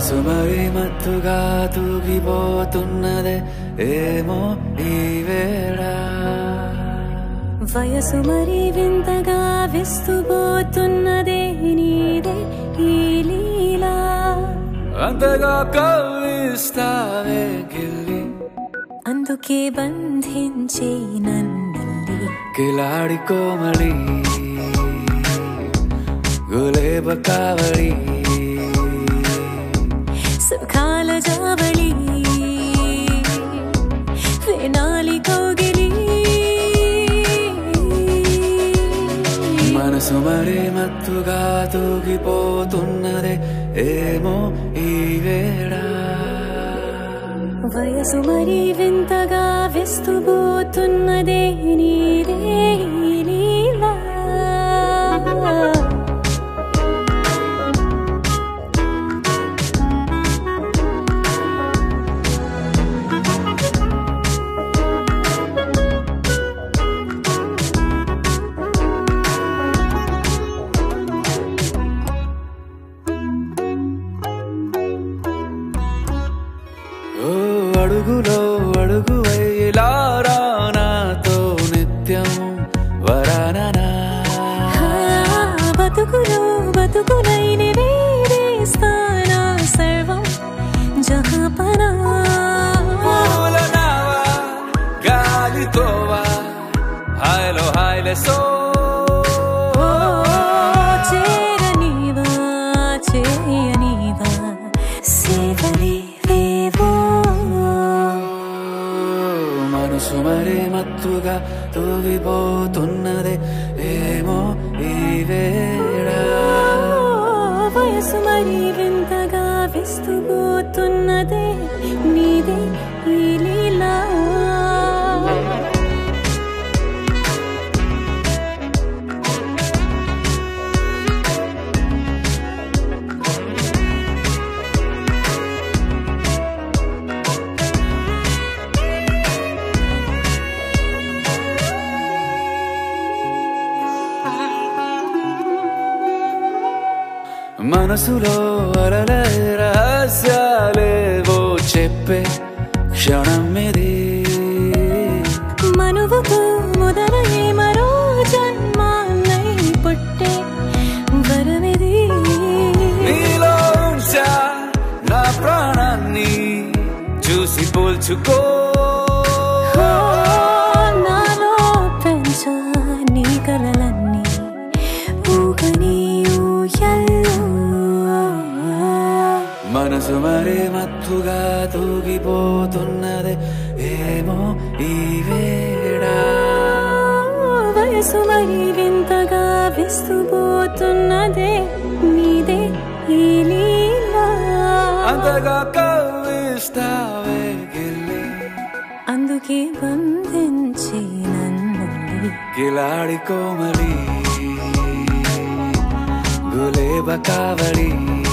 మనసు మరి మత్తుగా తూగిపోతున్నదే ఏమో ఈ వేళ వయసు మరి వింతగా విస్తుపోతున్నదే నీదే ఈ లీలా అంతగా కవ్విస్తావే గిల్లి అందుకే బంధించే నన్నిల్లి కిలాడి కోమలి గులేబ కావలి సుఖాల జావళి వేనాలి కౌగిలి మనసు మరి మత్తుగా తూగిపోతున్నదే ఏమో ఈ వేళ వయసు మరి వింతగా విస్తుపోతున్నదే నీదే ఈ లీలా ఓ అడుగులో అడుగు వేలారా నాతో నిత్యం వరాననా ఆ, బతుకులో బతుకులైన వేరేస్తానా సర్వం జహాపనా పూల నావా గాలితోవా హాయ్లో హాయ్లే సో ఓ, చేరనివా చేయనివా సేవలేవేవో మనసు మరి మత్తుగా తూగిపోతున్నదే ఏమో ఈ వేళ వయసు మరి వింతగా విస్తుపోతున్నదే నీదే ఈ లీలా మనసులో అలల రహస్యాలేవో చెప్పే క్షణం ఇది మనువుకు మొదలై మరో జన్మాన్నై పుట్టే వరమిది నీలో ఉంచా నా ప్రాణాన్ని చూసి పోల్చుకో ఓ, నాలో పెంచా నీ కలలన్నీ ఊగని ఊయల్లో మనసు మరి మత్తుగా తూగిపోతున్నదే ఏమో ఈ వేళ వయసు మరి వింతగా విస్తుపోతున్నదే నీదే ఈ లీలా అంతగా కవ్విస్తావే గిల్లి అందుకే బంధించి నన్ను కిలాడి కోమలి గులేబ కావలి